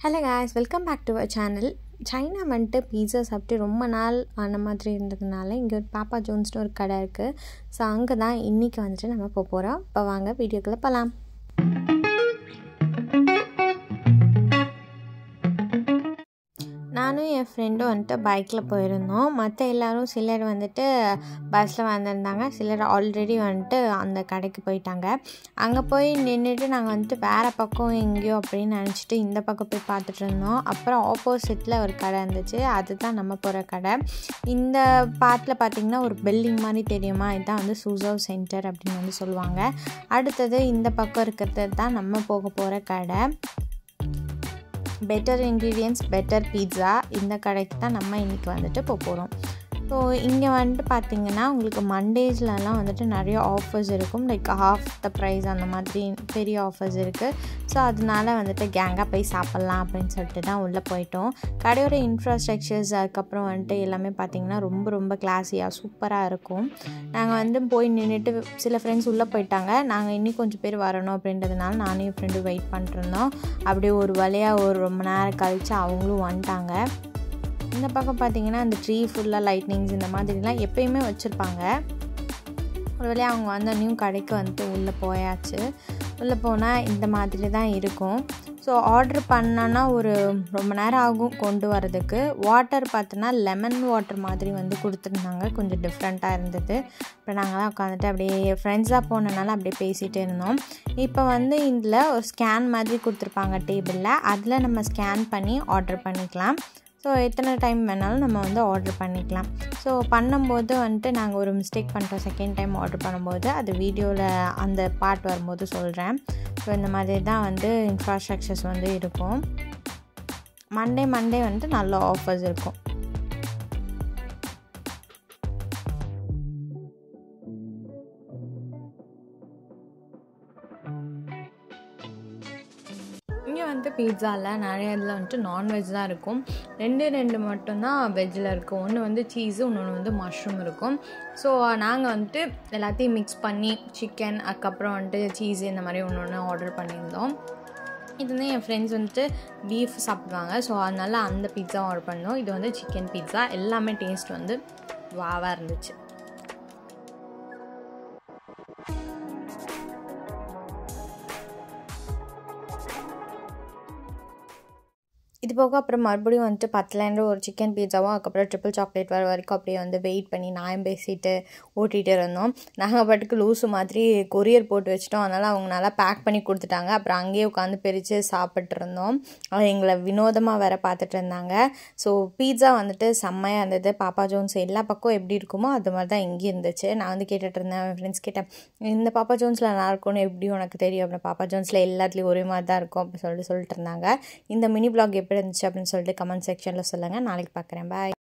hello guys welcome back to our channel China வந்துட்டு pizza சாப்பிட்டு ரொம்ப நாள் ஆன மாதிரி இருந்ததுனால இங்கே ஒரு பாப்பா ஜோன்ஸ்னு ஒரு கடை இருக்குது ஸோ அங்கே தான் இன்றைக்கி வந்துட்டு நம்ம போக போகிறோம் இப்போ வாங்க வீடியோக்குள்ளே போகலாம் நானும் என் ஃப்ரெண்டும் வந்துட்டு பைக்கில் போயிருந்தோம் மற்ற எல்லோரும் சிலர் வந்துட்டு பஸ்ஸில் வந்திருந்தாங்க சிலர் ஆல்ரெடி வந்துட்டு அந்த கடைக்கு போயிட்டாங்க அங்கே போய் நின்றுட்டு நாங்கள் வந்துட்டு வேறு பக்கம் எங்கேயோ அப்படின்னு நினச்சிட்டு இந்த பக்கம் போய் பார்த்துட்டு இருந்தோம் அப்புறம் ஆப்போசிட்டில் ஒரு கடை இருந்துச்சு அதுதான் நம்ம போகிற கடை இந்த பாட்டில் பார்த்திங்கன்னா ஒரு பில்டிங் மாதிரி தெரியுமா இதுதான் வந்து சூசோ சென்டர் அப்படின்னு வந்து சொல்லுவாங்க அடுத்தது இந்த பக்கம் இருக்கிறது தான் நம்ம போக போகிற கடை பெட்டர் இன்க்ரீடியன்ஸ் பெட்டர் பீட்ஸா இந்த கடைக்கு தான் நம்ம இன்றைக்கி வந்துட்டு போக போகிறோம் ஸோ இங்கே வந்துட்டு பார்த்திங்கன்னா உங்களுக்கு மண்டேஸ்லலாம் வந்துட்டு நிறைய ஆஃபர்ஸ் இருக்கும் லைக் ஹாஃப் த ப்ரைஸ் அந்த மாதிரி பெரிய ஆஃபர்ஸ் இருக்குது ஸோ அதனால வந்துட்டு கேங்காக போய் சாப்பிட்லாம் அப்படின்னு சொல்லிட்டு தான் உள்ளே போயிட்டோம் கடையோட இன்ஃப்ராஸ்ட்ரக்சர்ஸ் அதுக்கப்புறம் வந்துட்டு எல்லாமே பார்த்திங்கன்னா ரொம்ப ரொம்ப கிளாஸியாக சூப்பராக இருக்கும் நாங்கள் வந்து போய் நின்றுட்டு சில ஃப்ரெண்ட்ஸ் உள்ளே போயிட்டாங்க நாங்கள் இன்னும் கொஞ்சம் பேர் வரணும் அப்படின்றதுனால நானும் என் ஃப்ரெண்டும் வெயிட் பண்ணிட்டுருந்தோம் அப்படியே ஒரு வழியாக ஒரு ரொம்ப நேரம் கழித்து அவங்களும் வந்துட்டாங்க இந்த பக்கம் பார்த்தீங்கன்னா அந்த ட்ரீ ஃபுல்லாக லைட்னிங்ஸ் இந்த மாதிரிலாம் எப்பயுமே வச்சுருப்பாங்க ஒரு வேலையை அவங்க வந்தோடனையும் கடைக்கு வந்துட்டு உள்ளே போயாச்சு உள்ளே போனால் இந்த மாதிரி தான் இருக்கும் ஸோ ஆர்டர் பண்ணோன்னா ஒரு ரொம்ப நேரம் ஆகும் கொண்டு வரதுக்கு வாட்டர் பார்த்தோன்னா லெமன் வாட்டர் மாதிரி வந்து கொடுத்துருந்தாங்க கொஞ்சம் டிஃப்ரெண்ட்டாக இருந்தது அப்புறம் நாங்களாம் உட்காந்துட்டு அப்படியே ஃப்ரெண்ட்ஸாக போனனால அப்படியே பேசிகிட்டு இருந்தோம் இப்போ வந்து இதில் ஒரு ஸ்கேன் மாதிரி கொடுத்துருப்பாங்க டேபிளில் அதில் நம்ம ஸ்கேன் பண்ணி ஆர்டர் பண்ணிக்கலாம் ஸோ எத்தனை டைம் வேணாலும் நம்ம வந்து ஆர்டர் பண்ணிக்கலாம் ஸோ பண்ணும்போது வந்துட்டு நாங்கள் ஒரு மிஸ்டேக் பண்ணிட்டோம் செகண்ட் டைம் ஆர்டர் பண்ணும்போது அது வீடியோவில் அந்த பார்ட் வரும்போது சொல்கிறேன் ஸோ இந்த மாதிரி தான் வந்து இன்ஃப்ராஸ்ட்ரக்சர்ஸ் வந்து இருக்கும் மண்டே மண்டே வந்துட்டு நல்ல ஆஃபர்ஸ் இருக்கும் இங்கே வந்து பீட்சாவில் நிறைய இதில் வந்துட்டு நான்வெஜ் தான் இருக்கும் ரெண்டு ரெண்டு மட்டும்தான் வெஜ்ஜில் இருக்கும் ஒன்று வந்து சீஸு இன்னொன்று வந்து மஷ்ரூம் இருக்கும் ஸோ நாங்கள் வந்துட்டு எல்லாத்தையும் மிக்ஸ் பண்ணி சிக்கன் அதுக்கப்புறம் வந்துட்டு சீஸு இந்த மாதிரி ஒன்று ஒன்று ஆர்டர் பண்ணியிருந்தோம் இது வந்து என் ஃப்ரெண்ட்ஸ் வந்துட்டு பீஃப் சாப்பிடுவாங்க ஸோ அதனால் அந்த பீட்சா ஆர்டர் பண்ணோம் இது வந்து சிக்கன் பீட்சா எல்லாமே டேஸ்ட் வந்து வாவாக இருந்துச்சு இது போக அப்புறம் மறுபடியும் வந்துட்டு பத்துலேருந்து ஒரு சிக்கன் பீட்சாவும் அதுக்கப்புறம் ட்ரிபிள் சாக்லேட் வர வரைக்கும் அப்படியே வந்து வெயிட் பண்ணி நான் பேசிட்டு ஓட்டிகிட்டு இருந்தோம் நாங்கள் பாட்டுக்கு லூஸு மாதிரி கொரியர் போட்டு வச்சிட்டோம் அதனால் அவங்க நல்லா பேக் பண்ணி கொடுத்துட்டாங்க அப்புறம் அங்கேயே உட்காந்து பிரித்து சாப்பிட்டு இருந்தோம் அவங்க எங்களை வினோதமாக வேற பார்த்துட்டு இருந்தாங்க ஸோ பீட்சா வந்துட்டு செம்மையாக இருந்தது பாப்பா ஜோன்ஸ் எல்லா பக்கம் எப்படி இருக்குமோ அது மாதிரி தான் இங்கே இருந்துச்சு நான் வந்து கேட்டுட்டு இருந்தேன் என் ஃப்ரெண்ட்ஸ் கேட்டேன் இந்த பாப்பா ஜோன்ஸில் நல்லா இருக்கும்னு எப்படி உனக்கு தெரியும் அப்படின்னு பாப்பா ஜோன்ஸில் எல்லாத்துலேயும் ஒரே மாதிரி தான் இருக்கும் அப்படின்னு சொல்லிட்டு சொல்லிட்டு இருந்தாங்க இந்த மினி பிளாக் எப்படி இருந்துச்சு அப்படின்னு சொல்லிட்டு கமெண்ட் செக்ஷனில் சொல்லுங்கள் நாளைக்கு பார்க்குறேன் பாய்